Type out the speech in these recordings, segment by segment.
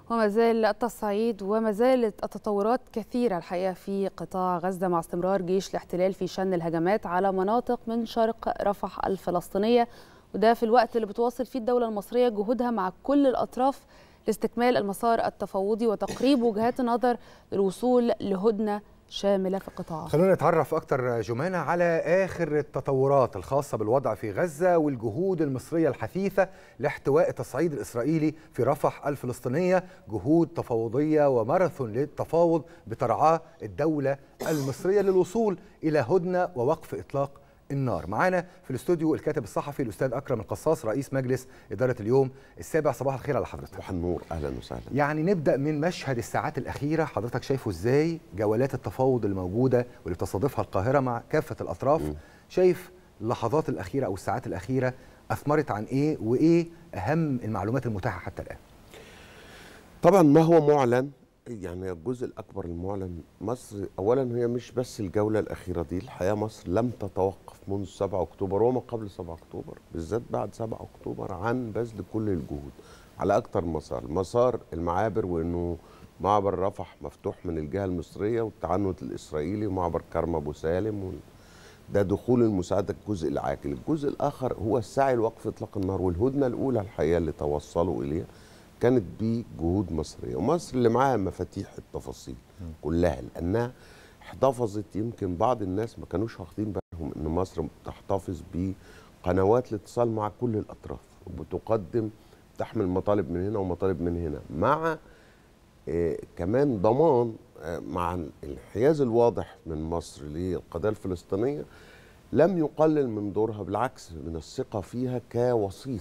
وما زال التصعيد وما زالت التطورات كثيرة الحقيقة في قطاع غزة مع استمرار جيش الاحتلال في شن الهجمات على مناطق من شرق رفح الفلسطينية وده في الوقت اللي بتواصل فيه الدولة المصرية جهودها مع كل الأطراف لاستكمال المسار التفاوضي وتقريب وجهات النظر للوصول لهدنة شاملة في القطاع خلونا نتعرف أكتر جمانة على آخر التطورات الخاصة بالوضع في غزة والجهود المصرية الحثيثة لاحتواء التصعيد الإسرائيلي في رفح الفلسطينية جهود تفاوضية وماراثون للتفاوض بترعاه الدولة المصرية للوصول إلى هدنة ووقف إطلاق النار معانا في الاستوديو الكاتب الصحفي الاستاذ اكرم القصاص رئيس مجلس اداره اليوم السابع صباح الخير على حضرتك صباح النور اهلا وسهلا يعني نبدا من مشهد الساعات الاخيره حضرتك شايفه ازاي جولات التفاوض الموجوده واللي بتستضيفها القاهره مع كافه الاطراف م. شايف اللحظات الاخيره او الساعات الاخيره اثمرت عن ايه وايه اهم المعلومات المتاحه حتى الان طبعا ما هو معلن يعني الجزء الاكبر المعلن مصر اولا هي مش بس الجوله الاخيره دي الحقيقه مصر لم تتوقف منذ 7 اكتوبر وما قبل 7 اكتوبر بالذات بعد 7 اكتوبر عن بذل كل الجهود على اكثر مسار مسار المعابر وانه معبر رفح مفتوح من الجهه المصريه والتعنت الاسرائيلي ومعبر كرم ابو سالم و... ده دخول المساعده الجزء العاجل الجزء الاخر هو السعي لوقف اطلاق النار والهدنه الاولى الحقيقه اللي توصلوا اليها كانت بجهود مصريه ومصر اللي معاها مفاتيح التفاصيل كلها لانها احتفظت يمكن بعض الناس ما كانوش واخدين بالهم ان مصر تحتفظ بقنوات الاتصال مع كل الاطراف وبتقدم تحمل مطالب من هنا ومطالب من هنا مع آه كمان ضمان آه مع الانحياز الواضح من مصر للقضيه الفلسطينيه لم يقلل من دورها بالعكس من الثقه فيها كوسيط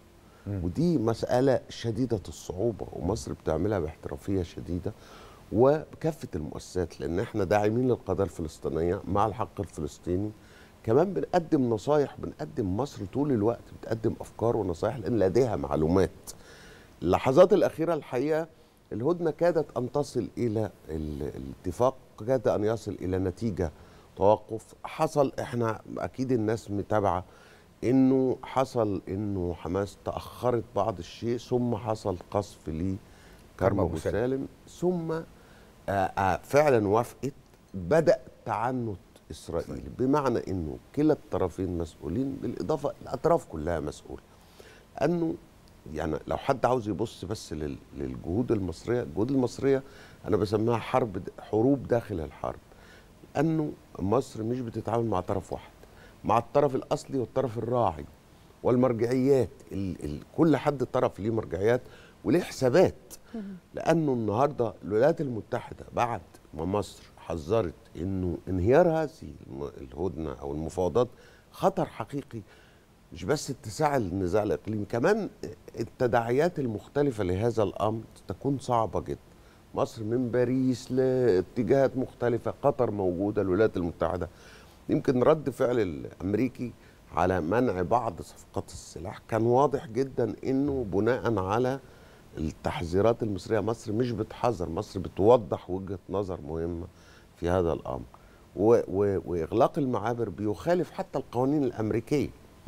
ودي مسألة شديدة الصعوبة ومصر بتعملها باحترافية شديدة وبكافة المؤسسات لأن احنا داعمين للقضية الفلسطينية مع الحق الفلسطيني كمان بنقدم نصايح بنقدم مصر طول الوقت بتقدم أفكار ونصايح لأن لديها معلومات اللحظات الأخيرة الحقيقة الهدنة كادت أن تصل إلى الاتفاق كاد أن يصل إلى نتيجة توقف حصل احنا أكيد الناس متابعة انه حصل انه حماس تاخرت بعض الشيء ثم حصل قصف لكرم ابو سالم ثم آآ آآ فعلا وافقت بدا تعنت اسرائيل بمعنى انه كلا الطرفين مسؤولين بالاضافه الاطراف كلها مسؤوله انه يعني لو حد عاوز يبص بس للجهود المصريه الجهود المصريه انا بسميها حرب حروب داخل الحرب انه مصر مش بتتعامل مع طرف واحد مع الطرف الاصلي والطرف الراعي والمرجعيات ال ال كل حد طرف ليه مرجعيات وليه حسابات لانه النهارده الولايات المتحده بعد ما مصر حذرت انه انهيار هذه الهدنه او المفاوضات خطر حقيقي مش بس اتساع النزاع الاقليمي كمان التداعيات المختلفه لهذا الامر تكون صعبه جدا مصر من باريس لاتجاهات مختلفه قطر موجوده الولايات المتحده يمكن رد فعل الامريكي على منع بعض صفقات السلاح كان واضح جدا انه بناء على التحذيرات المصريه مصر مش بتحذر مصر بتوضح وجهه نظر مهمه في هذا الامر و و واغلاق المعابر بيخالف حتى القوانين الامريكيه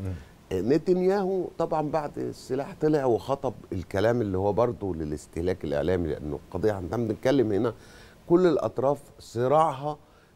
نتنياهو طبعا بعد السلاح طلع وخطب الكلام اللي هو برضه للاستهلاك الاعلامي لانه القضيه عندنا بنتكلم هنا كل الاطراف صراعها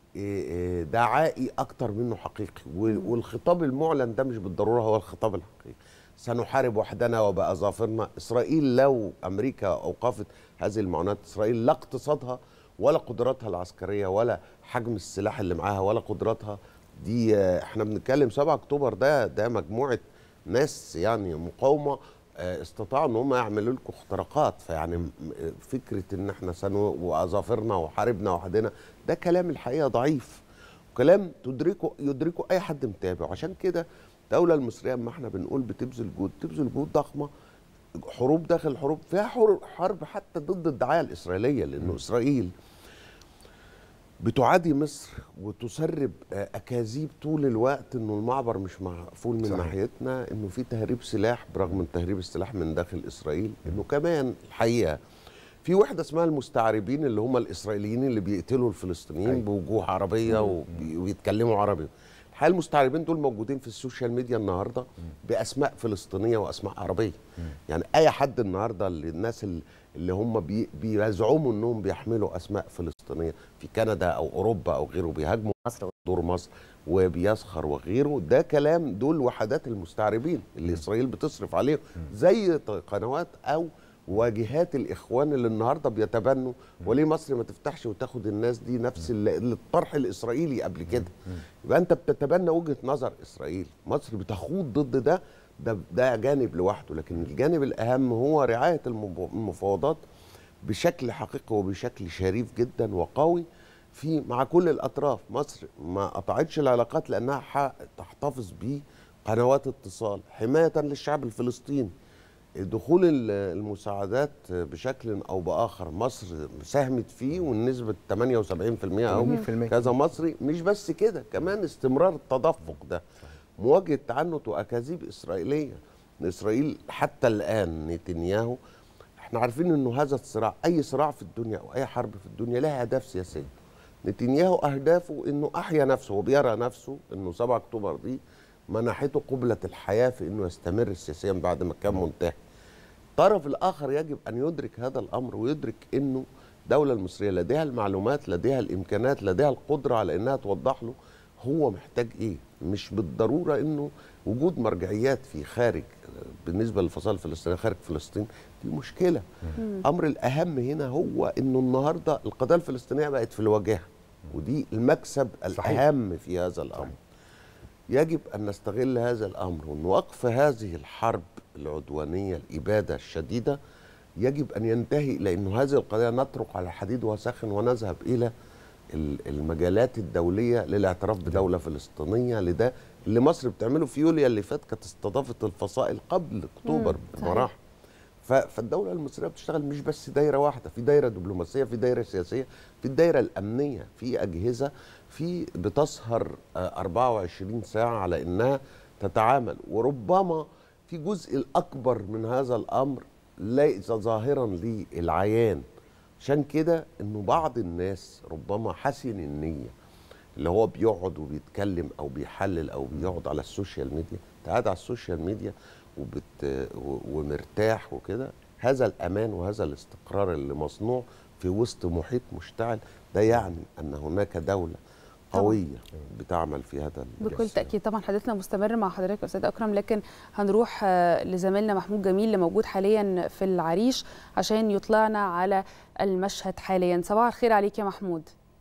دعائي اكتر منه حقيقي والخطاب المعلن ده مش بالضروره هو الخطاب الحقيقي سنحارب وحدنا وبأظافرنا إسرائيل لو أمريكا أوقفت هذه المعونات إسرائيل لا اقتصادها ولا قدراتها العسكرية ولا حجم السلاح اللي معاها ولا قدراتها دي احنا بنتكلم 7 أكتوبر ده ده مجموعة ناس يعني مقاومة استطاعوا ان هم يعملوا لكم اختراقات فيعني فكره ان احنا سنو واظافرنا وحاربنا وحدنا ده كلام الحقيقه ضعيف وكلام تدركه يدركه اي حد متابع عشان كده الدوله المصريه اما احنا بنقول بتبذل جهود بتبذل جهود ضخمه حروب داخل الحروب فيها حرب حتى ضد الدعايه الاسرائيليه لانه اسرائيل بتعادي مصر وتسرب اكاذيب طول الوقت انه المعبر مش مقفول من صحيح. ناحيتنا انه في تهريب سلاح برغم من تهريب السلاح من داخل اسرائيل انه كمان الحقيقه في وحده اسمها المستعربين اللي هم الاسرائيليين اللي بيقتلوا الفلسطينيين أيوة. بوجوه عربيه وبيتكلموا عربي الحقيقه المستعربين دول موجودين في السوشيال ميديا النهارده باسماء فلسطينيه واسماء عربيه يعني اي حد النهارده الناس اللي هم بي بيزعموا انهم بيحملوا اسماء فلسطينيه في كندا او اوروبا او غيره بيهاجموا مصر دور مصر وبيسخر وغيره ده كلام دول وحدات المستعربين اللي اسرائيل بتصرف عليهم زي ط- قنوات او واجهات الاخوان اللي النهارده بيتبنوا وليه مصر ما تفتحش وتاخد الناس دي نفس ال- اللي الطرح الاسرائيلي قبل كده يبقى انت بتتبنى وجهه نظر اسرائيل مصر بتخوض ضد ده ده ده جانب لوحده لكن الجانب الاهم هو رعايه المب- المفاوضات بشكل حقيقي وبشكل شريف جدا وقوي في مع كل الاطراف مصر ما قطعتش العلاقات لانها ح- تحتفظ بقنوات اتصال حمايه للشعب الفلسطيني دخول ال- المساعدات بشكل او باخر مصر ساهمت فيه والنسبه 78% او 80%. كذا مصري مش بس كده كمان استمرار التدفق ده مواجهه تعنت واكاذيب اسرائيليه اسرائيل حتى الان نتنياهو احنا عارفين انه هذا الصراع اي صراع في الدنيا او اي حرب في الدنيا لها اهداف سياسيه نتنياهو اهدافه انه احيا نفسه وبيرى نفسه انه 7 اكتوبر دي منحته قبله الحياه في انه يستمر سياسيا بعد ما كان منتهي الطرف الاخر يجب ان يدرك هذا الامر ويدرك انه الدوله المصريه لديها المعلومات لديها الامكانات لديها القدره على انها توضح له هو محتاج ايه مش بالضروره انه وجود مرجعيات في خارج بالنسبه للفصائل الفلسطينيه خارج فلسطين دي مشكله الامر الاهم هنا هو انه النهارده القضيه الفلسطينيه بقت في الواجهه ودي المكسب صحيح. الاهم في هذا الامر يجب أن نستغل هذا الأمر وأن وقف هذه الحرب العدوانية الإبادة الشديدة يجب أن ينتهي لأنه هذه القضية نطرق على الحديد وساخن ونذهب إلى ال- المجالات الدولية للاعتراف بدولة فلسطينية لده اللي مصر بتعمله في يوليو اللي فات كانت استضافت الفصائل قبل أكتوبر مم، صحيح. بمراحل ف- فالدولة المصرية بتشتغل مش بس دايرة واحدة في دايرة دبلوماسية في دايرة سياسية في الدايرة الأمنية في أجهزة في بتسهر آه، 24 ساعة على إنها تتعامل وربما في جزء الأكبر من هذا الأمر ليس ظاهرا للعيان عشان كده إنه بعض الناس ربما حسن النية اللي هو بيقعد وبيتكلم او بيحلل او بيقعد على السوشيال ميديا انت قاعد على السوشيال ميديا وبت و- ومرتاح وكده هذا الامان وهذا الاستقرار اللي مصنوع في وسط محيط مشتعل ده يعني ان هناك دوله قويه بتعمل في هذا ال- بكل تاكيد طبعا حديثنا مستمر مع حضرتك يا استاذ اكرم لكن هنروح آه، لزميلنا محمود جميل اللي موجود حاليا في العريش عشان يطلعنا على المشهد حاليا صباح الخير عليك يا محمود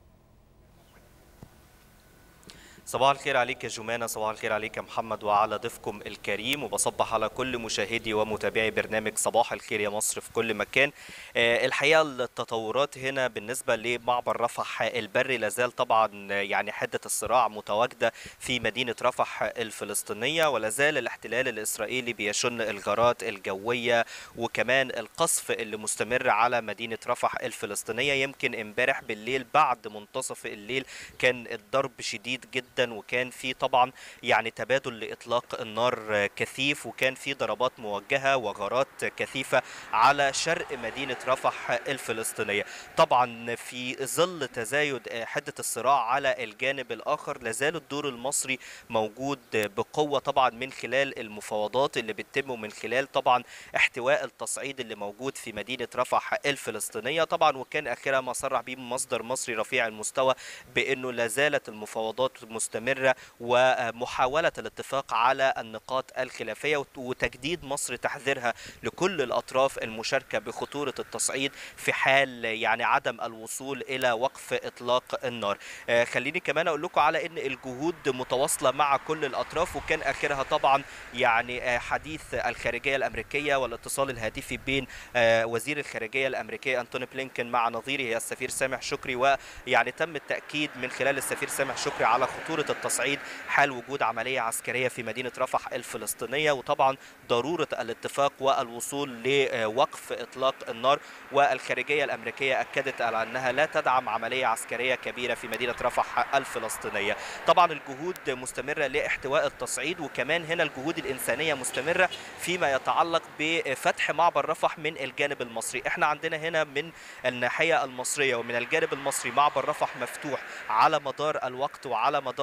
صباح الخير عليك يا جمانة صباح الخير عليك يا محمد وعلى ضيفكم الكريم وبصبح على كل مشاهدي ومتابعي برنامج صباح الخير يا مصر في كل مكان آه، الحقيقة التطورات هنا بالنسبة لمعبر رفح البري لازال طبعا يعني حدة الصراع متواجدة في مدينة رفح الفلسطينية ولازال الاحتلال الإسرائيلي بيشن الغارات الجوية وكمان القصف اللي مستمر على مدينة رفح الفلسطينية يمكن امبارح بالليل بعد منتصف الليل كان الضرب شديد جدا وكان في طبعا يعني تبادل لاطلاق النار كثيف وكان في ضربات موجهه وغارات كثيفه على شرق مدينه رفح الفلسطينيه طبعا في ظل تزايد حده الصراع على الجانب الاخر لازال الدور المصري موجود بقوه طبعا من خلال المفاوضات اللي بتتم ومن خلال طبعا احتواء التصعيد اللي موجود في مدينه رفح الفلسطينيه طبعا وكان اخرها ما صرح به مصدر مصري رفيع المستوى بانه لا زالت المفاوضات مستمره ومحاوله الاتفاق على النقاط الخلافيه وت- وتجديد مصر تحذيرها لكل الاطراف المشاركه بخطوره التصعيد في حال يعني عدم الوصول الى وقف اطلاق النار آه، خليني كمان اقول لكم على ان الجهود متواصله مع كل الاطراف وكان اخرها طبعا يعني آه، حديث الخارجيه الامريكيه والاتصال الهاتفي بين آه، وزير الخارجيه الامريكيه انتوني بلينكن مع نظيره السفير سامح شكري ويعني تم التاكيد من خلال السفير سامح شكري على خطوره التصعيد حال وجود عمليه عسكريه في مدينه رفح الفلسطينيه وطبعا ضروره الاتفاق والوصول لوقف اطلاق النار والخارجيه الامريكيه اكدت على انها لا تدعم عمليه عسكريه كبيره في مدينه رفح الفلسطينيه طبعا الجهود مستمره لاحتواء التصعيد وكمان هنا الجهود الانسانيه مستمره فيما يتعلق بفتح معبر رفح من الجانب المصري احنا عندنا هنا من الناحيه المصريه ومن الجانب المصري معبر رفح مفتوح على مدار الوقت وعلى مدار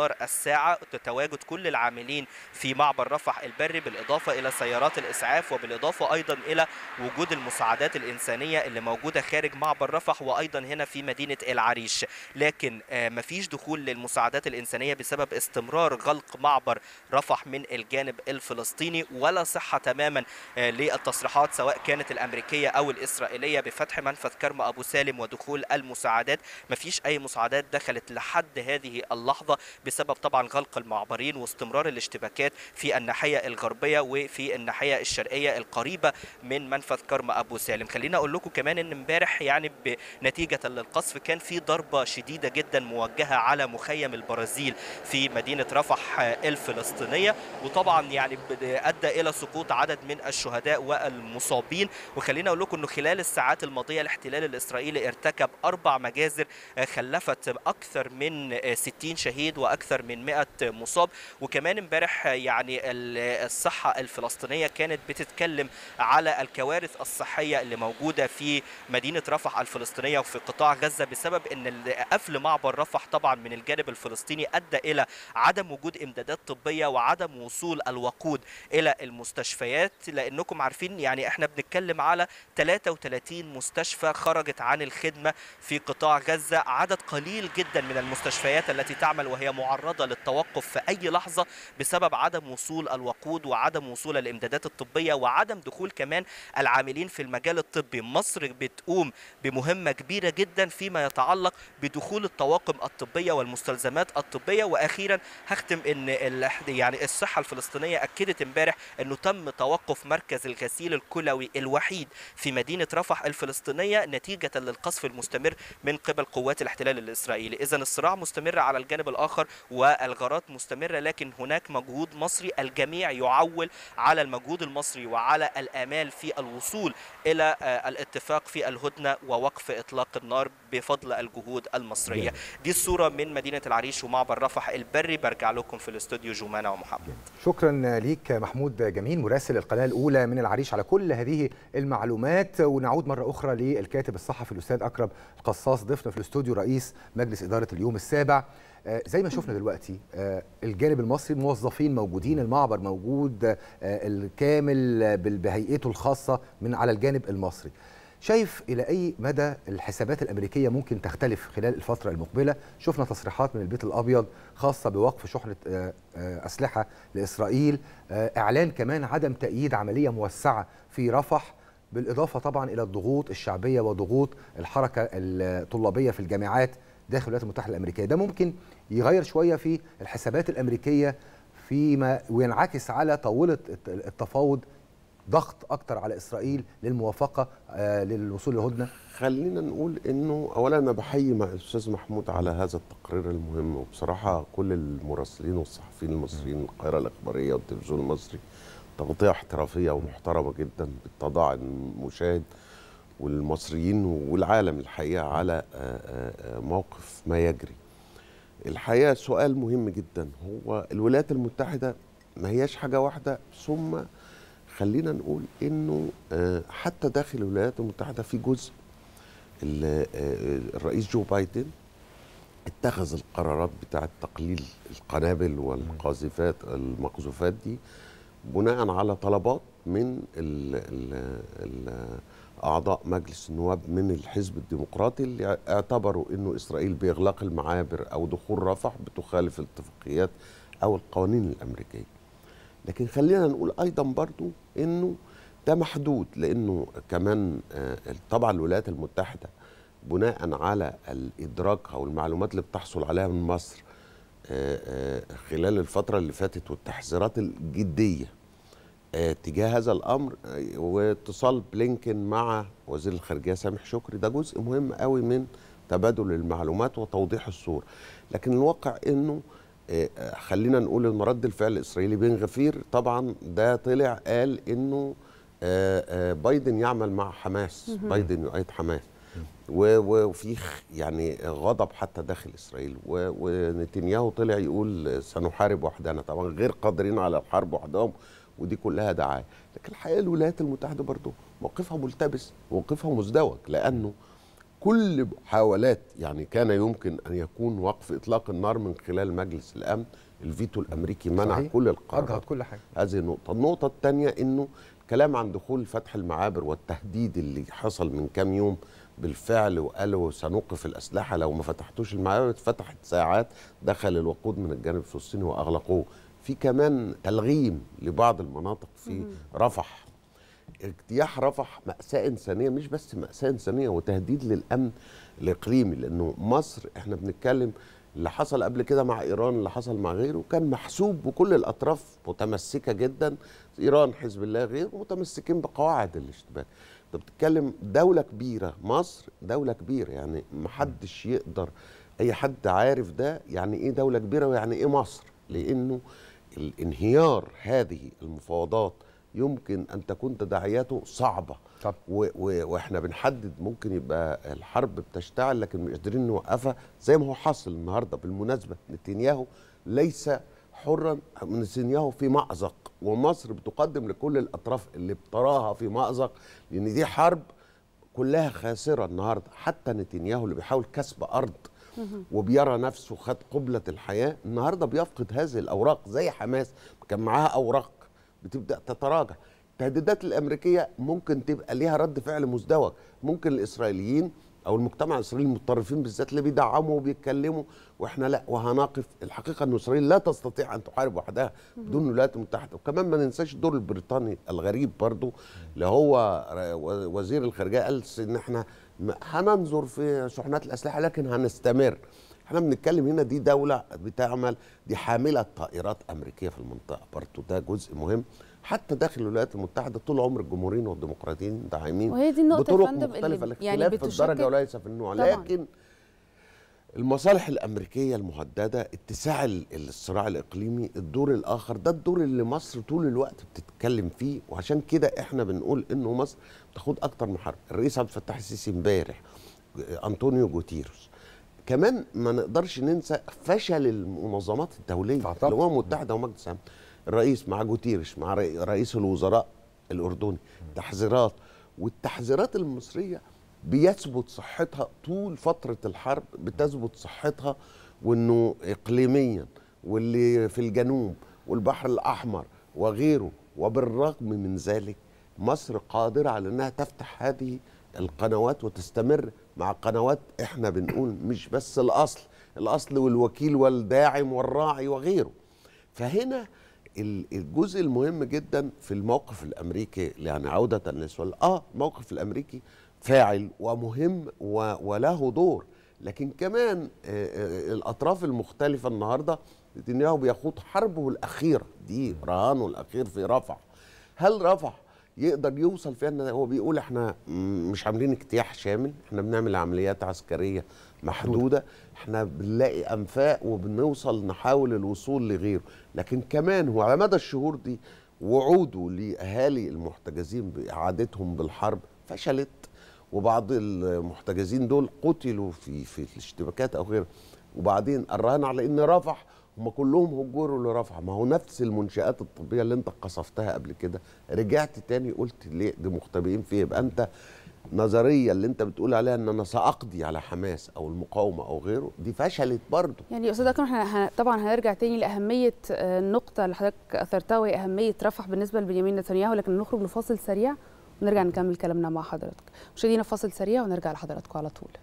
مدار الساعة تواجد كل العاملين في معبر رفح البري بالإضافة إلى سيارات الإسعاف وبالإضافة أيضا إلى وجود المساعدات الإنسانية اللي موجودة خارج معبر رفح وأيضا هنا في مدينة العريش لكن مفيش دخول للمساعدات الإنسانية بسبب استمرار غلق معبر رفح من الجانب الفلسطيني ولا صحة تماما للتصريحات سواء كانت الأمريكية أو الإسرائيلية بفتح منفذ كرم أبو سالم ودخول المساعدات مفيش أي مساعدات دخلت لحد هذه اللحظة بسبب طبعا غلق المعبرين واستمرار الاشتباكات في الناحية الغربية وفي الناحية الشرقية القريبة من منفذ كرم أبو سالم خلينا أقول لكم كمان أن امبارح يعني بنتيجة للقصف كان في ضربة شديدة جدا موجهة على مخيم البرازيل في مدينة رفح الفلسطينية وطبعا يعني أدى إلى سقوط عدد من الشهداء والمصابين وخلينا أقول لكم أنه خلال الساعات الماضية الاحتلال الإسرائيلي ارتكب أربع مجازر خلفت أكثر من 60 شهيد وأكثر من 100 مصاب وكمان امبارح يعني الصحة الفلسطينية كانت بتتكلم على الكوارث الصحية اللي موجودة في مدينة رفح الفلسطينية وفي قطاع غزة بسبب أن قفل معبر رفح طبعا من الجانب الفلسطيني أدى إلى عدم وجود إمدادات طبية وعدم وصول الوقود إلى المستشفيات لأنكم عارفين يعني احنا بنتكلم على 33 مستشفى خرجت عن الخدمة في قطاع غزة عدد قليل جدا من المستشفيات التي تعمل وهي معرضة للتوقف في أي لحظة بسبب عدم وصول الوقود وعدم وصول الإمدادات الطبية وعدم دخول كمان العاملين في المجال الطبي مصر بتقوم بمهمة كبيرة جدا فيما يتعلق بدخول الطواقم الطبية والمستلزمات الطبية وأخيرا هختم أن يعني الصحة الفلسطينية أكدت امبارح أنه تم توقف مركز الغسيل الكلوي الوحيد في مدينة رفح الفلسطينية نتيجة للقصف المستمر من قبل قوات الاحتلال الإسرائيلي إذا الصراع مستمر على الجانب الآخر والغارات مستمرة لكن هناك مجهود مصري الجميع يعول على المجهود المصري وعلى الآمال في الوصول إلى الاتفاق في الهدنة ووقف إطلاق النار بفضل الجهود المصرية دي الصورة من مدينة العريش ومعبر رفح البري برجع لكم في الاستوديو جمانة ومحمد شكرا ليك محمود جميل مراسل القناة الأولى من العريش على كل هذه المعلومات ونعود مرة أخرى للكاتب الصحفي الأستاذ أكرم القصاص ضيفنا في الاستوديو رئيس مجلس إدارة اليوم السابع زي ما شفنا دلوقتي الجانب المصري موظفين موجودين المعبر موجود الكامل بهيئته الخاصة من على الجانب المصري شايف إلى أي مدى الحسابات الأمريكية ممكن تختلف خلال الفترة المقبلة شفنا تصريحات من البيت الأبيض خاصة بوقف شحنة أسلحة لإسرائيل إعلان كمان عدم تأييد عملية موسعة في رفح بالإضافة طبعا إلى الضغوط الشعبية وضغوط الحركة الطلابية في الجامعات داخل الولايات المتحدة الأمريكية ده ممكن يغير شوية في الحسابات الأمريكية فيما وينعكس على طاولة التفاوض ضغط اكتر على اسرائيل للموافقه آه للوصول للهدنه خلينا نقول انه اولا انا بحيي مع الاستاذ محمود على هذا التقرير المهم وبصراحه كل المراسلين والصحفيين المصريين القاهره الاخباريه والتلفزيون المصري تغطيه احترافيه ومحترمه جدا بتضع المشاهد والمصريين والعالم الحقيقه على موقف ما يجري الحقيقه سؤال مهم جدا هو الولايات المتحده ما هياش حاجه واحده ثم خلينا نقول انه حتى داخل الولايات المتحده في جزء الرئيس جو بايدن اتخذ القرارات بتاعه تقليل القنابل والقاذفات المقذوفات دي بناء على طلبات من ال ال ال اعضاء مجلس النواب من الحزب الديمقراطي اللي اعتبروا انه اسرائيل باغلاق المعابر او دخول رفح بتخالف الاتفاقيات او القوانين الامريكيه لكن خلينا نقول ايضا برضو انه ده محدود لانه كمان طبعا الولايات المتحده بناء على الادراك او المعلومات اللي بتحصل عليها من مصر خلال الفتره اللي فاتت والتحذيرات الجديه تجاه هذا الامر واتصال بلينكن مع وزير الخارجيه سامح شكري ده جزء مهم قوي من تبادل المعلومات وتوضيح الصوره لكن الواقع انه خلينا نقول ان رد الفعل الاسرائيلي بن غفير طبعا ده طلع قال انه بايدن يعمل مع حماس بايدن يؤيد حماس وفي يعني غضب حتى داخل اسرائيل ونتنياهو طلع يقول سنحارب وحدنا طبعا غير قادرين على الحرب وحدهم ودي كلها دعايه لكن الحقيقه الولايات المتحده برضه موقفها ملتبس موقفها مزدوج لانه كل محاولات يعني كان يمكن ان يكون وقف اطلاق النار من خلال مجلس الامن الفيتو الامريكي منع صحيح. كل اجهض القرارات كل حاجه هذه النقطة النقطة الثانية انه كلام عن دخول فتح المعابر والتهديد اللي حصل من كام يوم بالفعل وقالوا سنوقف الأسلحة لو ما فتحتوش المعابر اتفتحت ساعات دخل الوقود من الجانب الفلسطيني وأغلقوه في كمان تلغيم لبعض المناطق في رفح اجتياح رفح مأساة إنسانية مش بس مأساة إنسانية وتهديد للأمن الإقليمي لأنه مصر إحنا بنتكلم اللي حصل قبل كده مع إيران اللي حصل مع غيره كان محسوب وكل الأطراف متمسكة جدا إيران حزب الله غير متمسكين بقواعد الاشتباك أنت بتتكلم دولة كبيرة مصر دولة كبيرة يعني محدش يقدر أي حد عارف ده يعني إيه دولة كبيرة ويعني إيه مصر لأنه الانهيار هذه المفاوضات يمكن ان تكون تداعياته صعبه طب. و و واحنا بنحدد ممكن يبقى الحرب بتشتعل لكن مش قادرين نوقفها زي ما هو حاصل النهارده بالمناسبه نتنياهو ليس حرا نتنياهو في مأزق ومصر بتقدم لكل الاطراف اللي بتراها في مأزق لان دي حرب كلها خاسره النهارده حتى نتنياهو اللي بيحاول كسب ارض وبيرى نفسه خد قبلة الحياة النهاردة بيفقد هذه الأوراق زي حماس كان معاها أوراق بتبدأ تتراجع التهديدات الأمريكية ممكن تبقى ليها رد فعل مزدوج ممكن الإسرائيليين أو المجتمع الإسرائيلي المتطرفين بالذات اللي بيدعموا وبيتكلموا وإحنا لا وهنقف الحقيقة أن إسرائيل لا تستطيع أن تحارب وحدها بدون الولايات المتحدة وكمان ما ننساش الدور البريطاني الغريب برضو اللي هو وزير الخارجية قال إن إحنا هننظر في شحنات الاسلحه لكن هنستمر احنا بنتكلم هنا دي دوله بتعمل دي حامله طائرات امريكيه في المنطقه برضه ده جزء مهم حتى داخل الولايات المتحده طول عمر الجمهوريين والديمقراطيين داعمين وهي دي النقطة يا بطرق فندم مختلفه اللي الاختلاف يعني في بتشكل- الدرجه وليس في النوع طبعاً. لكن المصالح الامريكيه المهدده اتساع ال- الصراع الاقليمي الدور الاخر ده الدور اللي مصر طول الوقت بتتكلم فيه وعشان كده احنا بنقول انه مصر بتاخد اكتر من حرب الرئيس عبد الفتاح السيسي امبارح انطونيو جوتيروس كمان ما نقدرش ننسى فشل المنظمات الدوليه آه طبعاً. الامم المتحده ومجلس الامن الرئيس مع جوتيرش مع رئي- رئيس الوزراء الاردني تحذيرات والتحذيرات المصريه بيثبت صحتها طول فتره الحرب بتثبت صحتها وانه اقليميا واللي في الجنوب والبحر الاحمر وغيره وبالرغم من ذلك مصر قادره على انها تفتح هذه القنوات وتستمر مع قنوات احنا بنقول مش بس الاصل الاصل والوكيل والداعم والراعي وغيره فهنا ال- الجزء المهم جدا في الموقف الامريكي يعني عوده للسؤال اه الموقف الامريكي فاعل ومهم و- وله دور لكن كمان آه، آه، الاطراف المختلفه النهارده نتنياهو بيخوض حربه الاخيره دي رهانه الاخير في رفح هل رفح يقدر يوصل فيها ان هو بيقول احنا م- مش عاملين اجتياح شامل احنا بنعمل عمليات عسكريه محدوده احنا بنلاقي انفاق وبنوصل نحاول الوصول لغيره لكن كمان هو على مدى الشهور دي وعوده لاهالي المحتجزين باعادتهم بالحرب فشلت وبعض المحتجزين دول قتلوا في في الاشتباكات او غيره وبعدين الرهان على ان رفح هم كلهم هجروا لرفح ما هو نفس المنشآت الطبية اللي انت قصفتها قبل كده رجعت تاني قلت ليه دي مختبئين فيه يبقى انت نظرية اللي انت بتقول عليها ان انا سأقضي على حماس او المقاومة او غيره دي فشلت برضه يعني استاذ اكرم احنا ه- طبعا هنرجع تاني لاهميه آه، النقطه اللي حضرتك اثرتها وهي اهميه رفح بالنسبه لبنيامين نتنياهو لكن نخرج لفاصل سريع ونرجع نكمل كلامنا مع حضرتك مشاهدينا فاصل سريع ونرجع لحضراتكم على طول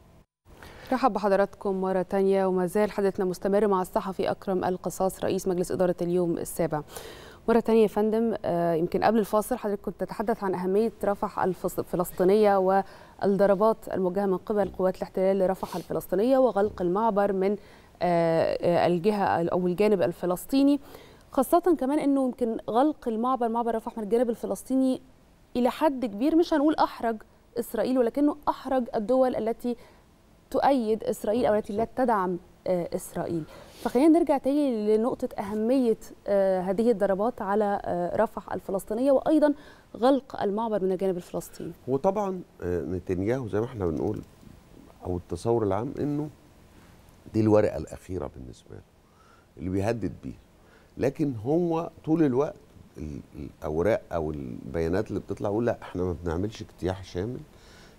رحب بحضراتكم مرة تانية وما زال حديثنا مستمر مع الصحفي أكرم القصاص رئيس مجلس إدارة اليوم السابع مرة تانية يا فندم آه، يمكن قبل الفاصل حضرتك كنت تتحدث عن أهمية رفح الفص- الفلسطينية والضربات الموجهة من قبل قوات الاحتلال لرفح الفلسطينية وغلق المعبر من آه، آه، الجهة أو الجانب الفلسطيني خاصة كمان أنه يمكن غلق المعبر معبر رفح من الجانب الفلسطيني إلى حد كبير مش هنقول أحرج إسرائيل ولكنه أحرج الدول التي تؤيد اسرائيل او التي لا تدعم آه، اسرائيل فخلينا نرجع تاني لنقطه اهميه آه، هذه الضربات على آه، رفح الفلسطينيه وايضا غلق المعبر من الجانب الفلسطيني وطبعا آه، نتنياهو زي ما احنا بنقول او التصور العام انه دي الورقه الاخيره بالنسبه له اللي بيهدد بيها لكن هو طول الوقت ال- الاوراق او البيانات اللي بتطلع يقول لا احنا ما بنعملش اجتياح شامل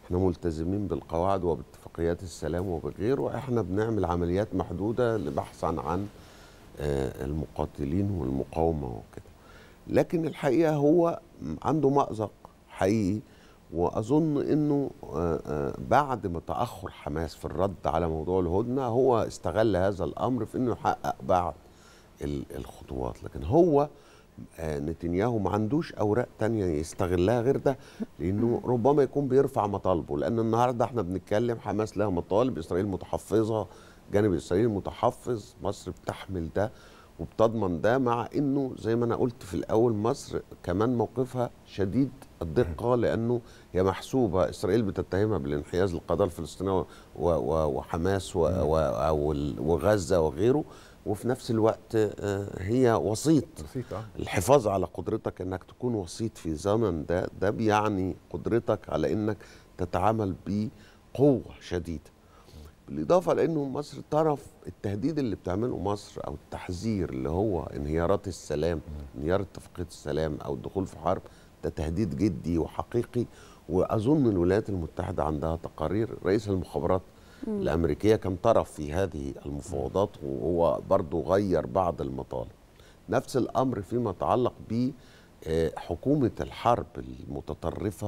احنا ملتزمين بالقواعد وباتفاقيات السلام وبغيره احنا بنعمل عمليات محدوده لبحثا عن آه، المقاتلين والمقاومه وكده لكن الحقيقه هو عنده مأزق حقيقي واظن انه آه، آه، بعد ما تاخر حماس في الرد على موضوع الهدنه هو استغل هذا الامر في انه يحقق بعض ال- الخطوات لكن هو آه، نتنياهو ما عندوش اوراق تانية يستغلها غير ده لانه ربما يكون بيرفع مطالبه لان النهارده احنا بنتكلم حماس لها مطالب اسرائيل متحفظه جانب اسرائيل متحفظ مصر بتحمل ده وبتضمن ده مع انه زي ما انا قلت في الاول مصر كمان موقفها شديد الدقه لانه هي محسوبه اسرائيل بتتهمها بالانحياز للقضيه الفلسطينيه و- و- وحماس و- و- وال- وغزه وغيره وفي نفس الوقت آه، هي وسيط بسيط اه الحفاظ على قدرتك انك تكون وسيط في زمن ده ده بيعني قدرتك على انك تتعامل بقوه شديده بالاضافه لانه مصر طرف التهديد اللي بتعمله مصر او التحذير اللي هو انهيارات السلام انهيار اتفاقيه السلام او الدخول في حرب ده تهديد جدي وحقيقي واظن الولايات المتحده عندها تقارير رئيس المخابرات الامريكيه كان طرف في هذه المفاوضات وهو برضه غير بعض المطالب نفس الامر فيما يتعلق ب آه، حكومه الحرب المتطرفه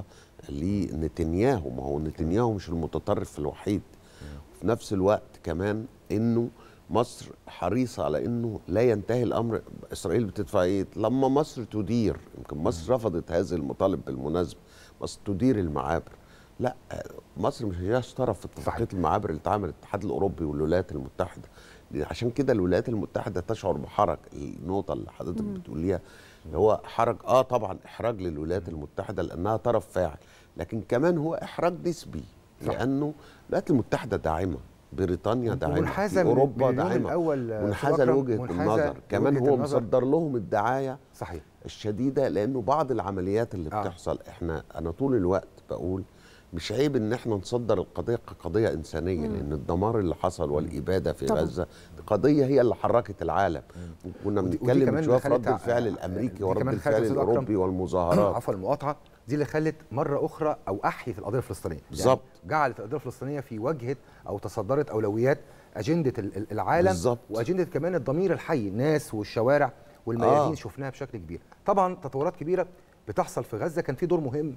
لنتنياهو ما هو نتنياهو مش المتطرف الوحيد في نفس الوقت كمان انه مصر حريصه على انه لا ينتهي الامر اسرائيل بتدفع ايه لما مصر تدير يمكن مصر رفضت هذه المطالب بالمناسبه مصر تدير المعابر لا آه، مصر مش هي طرف في اتفاقيه المعابر اللي اتعملت الاتحاد الاوروبي والولايات المتحده عشان كده الولايات المتحده تشعر بحرج النقطه اللي حضرتك بتقوليها اللي هو حرج اه طبعا احراج للولايات المتحده لانها طرف فاعل لكن كمان هو احراج نسبي صح. لانه الولايات المتحده داعمه بريطانيا داعمه منحازة في من- اوروبا من اليوم داعمه الأول، آه، منحازه أستاذ أكرم، لوجهه منحازة النظر كمان لوجهة هو النظر. مصدر لهم الدعايه صحيح الشديده لانه بعض العمليات اللي آه. بتحصل احنا انا طول الوقت بقول مش عيب ان احنا نصدر القضيه كقضيه انسانيه لان الدمار اللي حصل والاباده في طبعاً. غزه قضيه هي اللي حركت العالم كنا ودي- ودي بنتكلم كمان من شويه في خلت رد الفعل ع- الامريكي دي ورد كمان خلت الفعل أستاذ أكرم الاوروبي والمظاهرات عفوا المقاطعه دي اللي خلت مره اخرى او احيت القضيه الفلسطينيه بالظبط. يعني جعلت القضيه الفلسطينيه في واجهه او تصدرت اولويات اجنده ال- ال- العالم بالظبط. واجنده كمان الضمير الحي الناس والشوارع والميادين آه. شفناها بشكل كبير طبعا تطورات كبيره بتحصل في غزه كان في دور مهم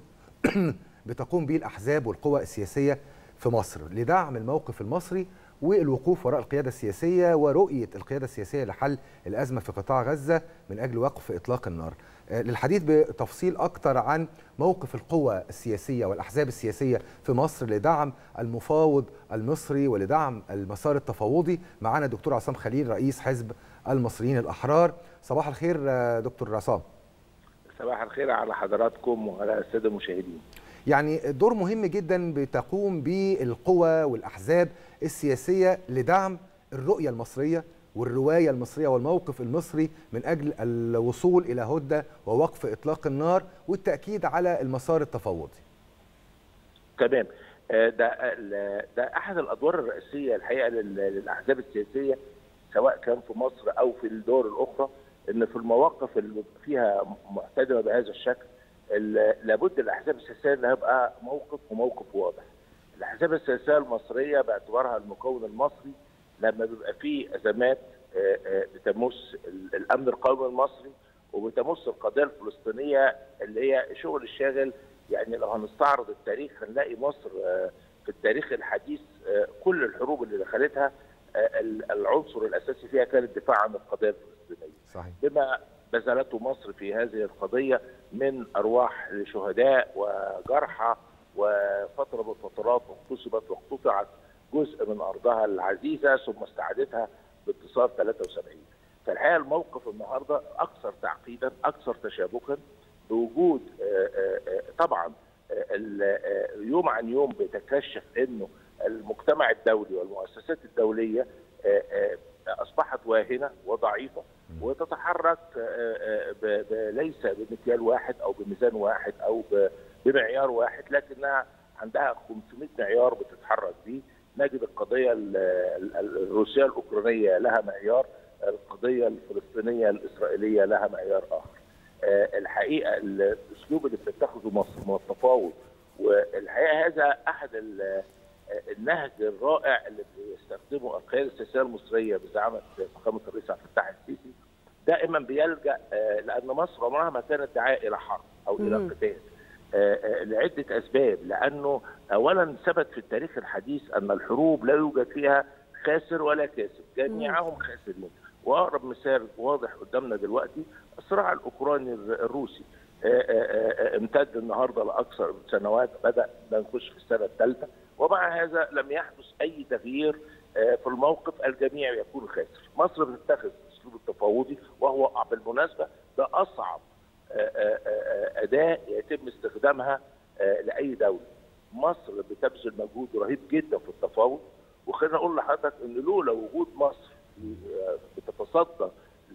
بتقوم به الاحزاب والقوى السياسيه في مصر لدعم الموقف المصري والوقوف وراء القياده السياسيه ورؤيه القياده السياسيه لحل الازمه في قطاع غزه من اجل وقف اطلاق النار. آه، للحديث بتفصيل اكثر عن موقف القوى السياسيه والاحزاب السياسيه في مصر لدعم المفاوض المصري ولدعم المسار التفاوضي معنا دكتور عصام خليل رئيس حزب المصريين الاحرار. صباح الخير آه، دكتور عصام. صباح الخير على حضراتكم وعلى الساده المشاهدين. يعني دور مهم جدا بتقوم به القوى والاحزاب السياسيه لدعم الرؤيه المصريه والروايه المصريه والموقف المصري من اجل الوصول الى هدنه ووقف اطلاق النار والتاكيد على المسار التفاوضي. تمام آه، ده ال- ده احد الادوار الرئيسيه الحقيقه لل- للاحزاب السياسيه سواء كان في مصر او في الدول الاخرى ان في المواقف اللي فيها محتدمه بهذا الشكل ال- لابد الاحزاب السياسيه انها يبقى موقف وموقف واضح. الاحزاب السياسيه المصريه باعتبارها المكون المصري لما بيبقى فيه ازمات آه، آه، بتمس ال- الامن القومي المصري وبتمس القضيه الفلسطينيه اللي هي شغل الشاغل يعني لو هنستعرض التاريخ هنلاقي مصر آه، في التاريخ الحديث آه، كل الحروب اللي دخلتها آه، ال- العنصر الاساسي فيها كان الدفاع عن القضيه الفلسطينيه. صحيح. بما بذلته مصر في هذه القضيه من ارواح لشهداء وجرحى وفتره من الفترات اغتصبت واقتطعت جزء من ارضها العزيزه ثم استعادتها بانتصار 73 فالحقيقه الموقف النهارده اكثر تعقيدا اكثر تشابكا بوجود آه، آه، آه، طبعا آه، ال- آه، يوم عن يوم بيتكشف انه المجتمع الدولي والمؤسسات الدوليه آه، آه، اصبحت واهنه وضعيفه وتتحرك آه، آه، ب- ب- ليس بمكيال واحد او بميزان واحد او ب- بمعيار واحد لكنها عندها 500 معيار بتتحرك بيه نجد القضيه ال- ال- ال- الروسيه الاوكرانيه لها معيار القضيه الفلسطينيه الاسرائيليه لها معيار اخر آه، الحقيقه الاسلوب اللي بتتخذه مصر من التفاوض والحقيقه هذا احد ال- النهج الرائع اللي بيستخدمه القياده السياسيه المصريه بزعامه فخامه الرئيس عبد الفتاح السيسي دائما بيلجا آه، لان مصر عمرها ما كانت دعايه الى حرب او الى مم. قتال آه، آه، لعده اسباب لانه اولا ثبت في التاريخ الحديث ان الحروب لا يوجد فيها خاسر ولا كاسب جميعهم خاسرين واقرب مثال واضح قدامنا دلوقتي الصراع الاوكراني الر- الروسي آه، آه، آه، امتد النهارده لاكثر من سنوات بدا نخش في السنه الثالثه ومع هذا لم يحدث اي تغيير آه، في الموقف الجميع يكون خاسر مصر بتتخذ الاسلوب التفاوضي وهو بالمناسبه ده اصعب آه، آه، آه، اداه يتم استخدامها آه، لاي دوله مصر بتبذل مجهود رهيب جدا في التفاوض وخلينا اقول لحضرتك ان لولا وجود مصر آه، بتتصدى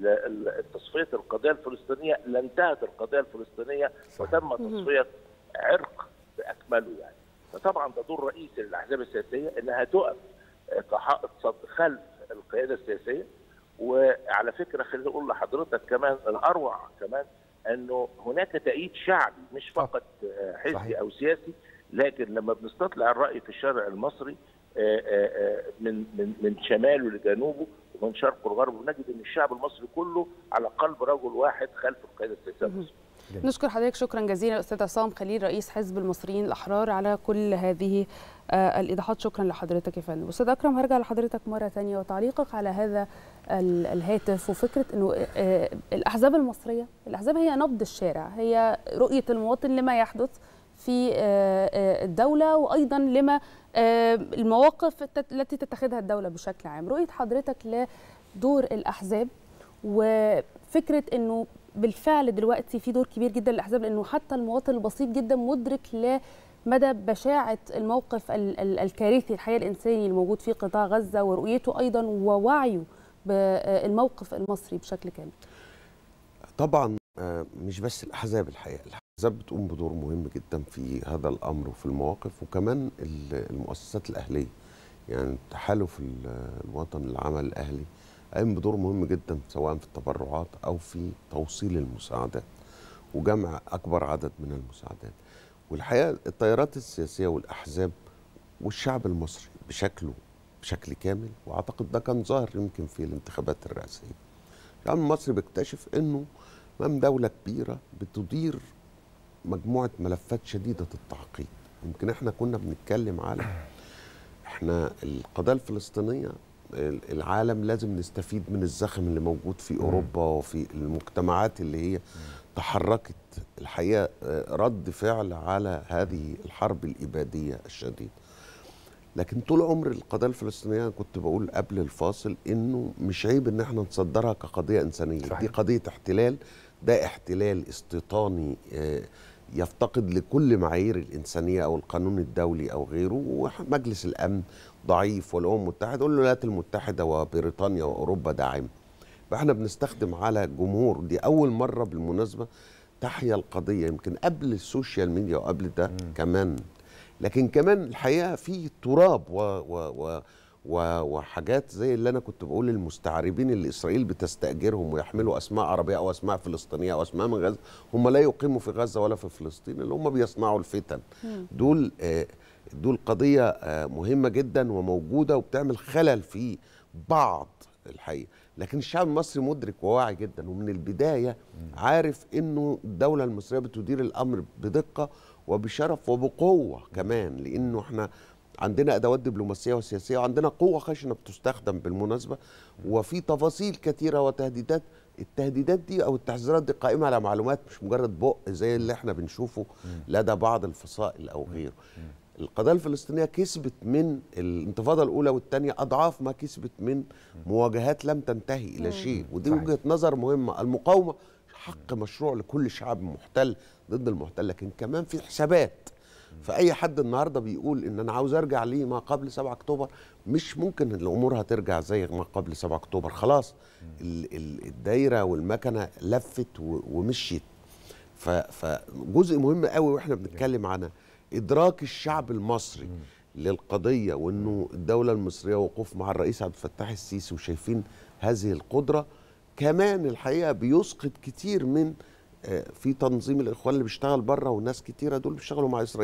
لتصفيه القضيه الفلسطينيه لانتهت القضيه الفلسطينيه وتم تصفيه عرق باكمله يعني فطبعا ده دور رئيسي للاحزاب السياسيه انها تقف آه، كحائط صد خلف القياده السياسيه وعلى فكره خليني اقول لحضرتك كمان الاروع كمان انه هناك تأييد شعبي مش فقط آه، حزبي صحيح. او سياسي لكن لما بنستطلع الراي في الشارع المصري آه، آه، آه، من من من شماله لجنوبه ومن شرقه لغربه نجد ان الشعب المصري كله على قلب رجل واحد خلف القياده السياسيه المصريه نشكر حضرتك شكرا جزيلا الاستاذ عصام خليل رئيس حزب المصريين الاحرار على كل هذه آه، الايضاحات شكرا لحضرتك يا فندم استاذ اكرم هرجع لحضرتك مره ثانيه وتعليقك على هذا ال- الهاتف وفكره انه آه، الاحزاب المصريه الاحزاب هي نبض الشارع هي رؤيه المواطن لما يحدث في آه، آه، الدوله وايضا لما آه، المواقف الت- التي تتخذها الدوله بشكل عام رؤيه حضرتك لدور الاحزاب وفكره انه بالفعل دلوقتي في دور كبير جدا للاحزاب لانه حتى المواطن البسيط جدا مدرك لمدى بشاعه الموقف ال- ال- الكارثي الحقيقه الانساني الموجود في قطاع غزه ورؤيته ايضا ووعيه بالموقف المصري بشكل كامل. طبعا آه، مش بس الاحزاب الحقيقه الاحزاب بتقوم بدور مهم جدا في هذا الامر وفي المواقف وكمان ال- المؤسسات الاهليه يعني تحالف ال- الوطن للعمل الاهلي قايم بدور مهم جدا سواء في التبرعات او في توصيل المساعدات وجمع اكبر عدد من المساعدات والحقيقه التيارات السياسيه والاحزاب والشعب المصري بشكله بشكل كامل واعتقد ده كان ظاهر يمكن في الانتخابات الرئاسيه الشعب المصري بيكتشف انه امام دوله كبيره بتدير مجموعه ملفات شديده التعقيد يمكن احنا كنا بنتكلم على احنا القضيه الفلسطينيه ال- العالم لازم نستفيد من الزخم اللي موجود في اوروبا وفي المجتمعات اللي هي تحركت الحقيقه آه، رد فعل على هذه الحرب الاباديه الشديده لكن طول عمر القضيه الفلسطينيه أنا كنت بقول قبل الفاصل انه مش عيب ان احنا نصدرها كقضيه انسانيه صحيح. دي قضيه احتلال ده احتلال استيطاني آه، يفتقد لكل معايير الانسانيه او القانون الدولي او غيره ومجلس الامن ضعيف والامم المتحده والولايات المتحده وبريطانيا واوروبا داعمه فاحنا بنستخدم على جمهور دي اول مره بالمناسبه تحيا القضيه يمكن قبل السوشيال ميديا وقبل ده كمان لكن كمان الحقيقه في تراب و و و و وحاجات زي اللي انا كنت بقول للمستعربين اللي اسرائيل بتستاجرهم ويحملوا اسماء عربيه او اسماء فلسطينيه او اسماء من غزه هم لا يقيموا في غزه ولا في فلسطين اللي هم بيصنعوا الفتن دول آه، دول قضيه آه، مهمه جدا وموجوده وبتعمل خلل في بعض الحقيقه لكن الشعب المصري مدرك وواعي جدا ومن البدايه عارف انه الدوله المصريه بتدير الامر بدقه وبشرف وبقوه كمان لانه احنا عندنا ادوات دبلوماسيه وسياسيه وعندنا قوه خشنه بتستخدم بالمناسبه وفي تفاصيل كثيره وتهديدات التهديدات دي او التحذيرات دي قائمه على معلومات مش مجرد بق زي اللي احنا بنشوفه لدى بعض الفصائل او غيره القضيه الفلسطينيه كسبت من الانتفاضه الاولى والثانيه اضعاف ما كسبت من مواجهات لم تنتهي الى شيء ودي صحيح. وجهه نظر مهمه المقاومه حق مشروع لكل شعب محتل ضد المحتل لكن كمان في حسابات فاي حد النهارده بيقول ان انا عاوز ارجع ليه ما قبل 7 اكتوبر مش ممكن الامور هترجع زي ما قبل 7 اكتوبر خلاص ال- ال- الدايره والمكنه لفت و- ومشيت ف- فجزء مهم قوي واحنا بنتكلم عنها ادراك الشعب المصري للقضيه وانه الدوله المصريه وقوف مع الرئيس عبد الفتاح السيسي وشايفين هذه القدره كمان الحقيقه بيسقط كتير من آه، في تنظيم الاخوان اللي بيشتغل بره وناس كتيره دول بيشتغلوا مع اسرائيل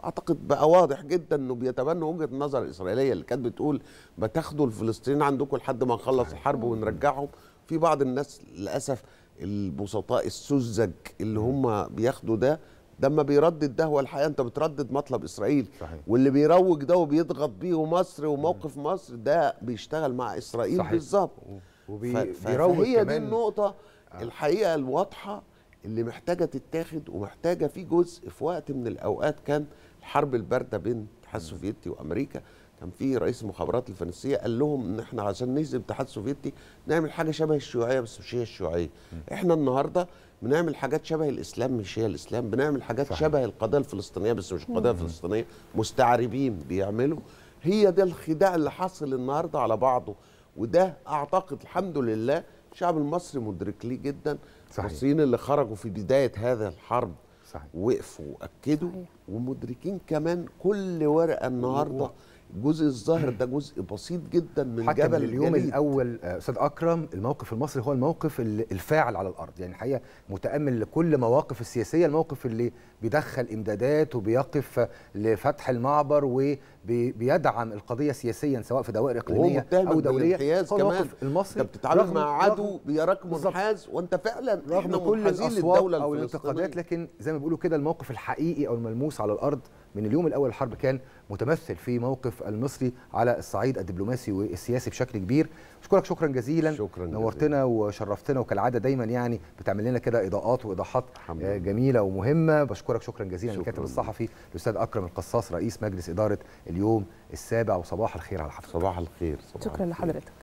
اعتقد بقى واضح جدا انه بيتبنى وجهه النظر الاسرائيليه اللي كانت بتقول ما تاخدوا الفلسطينيين عندكم لحد ما نخلص الحرب ونرجعهم في بعض الناس للاسف البسطاء السذج اللي هم بياخدوا ده ده اما بيردد ده هو الحقيقه انت بتردد مطلب اسرائيل صحيح. واللي بيروج ده وبيضغط بيه مصر وموقف مصر ده بيشتغل مع اسرائيل صحيح. بالظبط ف- ف- وبيروج فهي دي كمان النقطة الحقيقة الواضحة اللي محتاجة تتاخد ومحتاجة في جزء في وقت من الأوقات كان الحرب الباردة بين الاتحاد السوفيتي وأمريكا كان في رئيس المخابرات الفرنسية قال لهم إن إحنا عشان نهزم الاتحاد السوفيتي نعمل حاجة شبه الشيوعية بس مش هي الشيوعية إحنا النهاردة بنعمل حاجات شبه الإسلام مش هي الإسلام بنعمل حاجات صحيح. شبه القضية الفلسطينية بس مش القضية الفلسطينية مستعربين بيعملوا هي ده الخداع اللي حاصل النهارده على بعضه وده اعتقد الحمد لله الشعب المصري مدرك ليه جدا صحيح. المصريين اللي خرجوا في بدايه هذا الحرب صحيح. وقفوا واكدوا صحيح. ومدركين كمان كل ورقه النهارده الجزء الظاهر ده جزء بسيط جدا من حتى من جبل اليوم جليد. الاول آه، استاذ اكرم الموقف المصري هو الموقف ال- الفاعل على الارض يعني الحقيقه متامل لكل مواقف السياسيه الموقف اللي بيدخل امدادات وبيقف لفتح المعبر وبيدعم القضيه سياسيا سواء في دوائر وهو اقليميه متهم او دوليه بالانحياز هو كمان الموقف المصري انت بتتعامل رغم- مع عدو رغم- بيراك بالظبط. منحاز وانت فعلا رغم احنا كل منحازين الاصوات للدوله او الفلسطينيه الانتقادات لكن زي ما بيقولوا كده الموقف الحقيقي او الملموس على الارض من اليوم الاول الحرب كان متمثل في موقف المصري على الصعيد الدبلوماسي والسياسي بشكل كبير اشكرك شكرا جزيلا شكراً جزيلاً. نورتنا وشرفتنا وكالعاده دايما يعني بتعمل لنا كده اضاءات وايضاحات الحمد آه، لله. جميله ومهمه بشكرك شكرا جزيلا شكراً. الكاتب الصحفي الاستاذ اكرم القصاص رئيس مجلس اداره اليوم السابع وصباح الخير على حضرتك صباح الخير صباح شكرا الخير. لحضرتك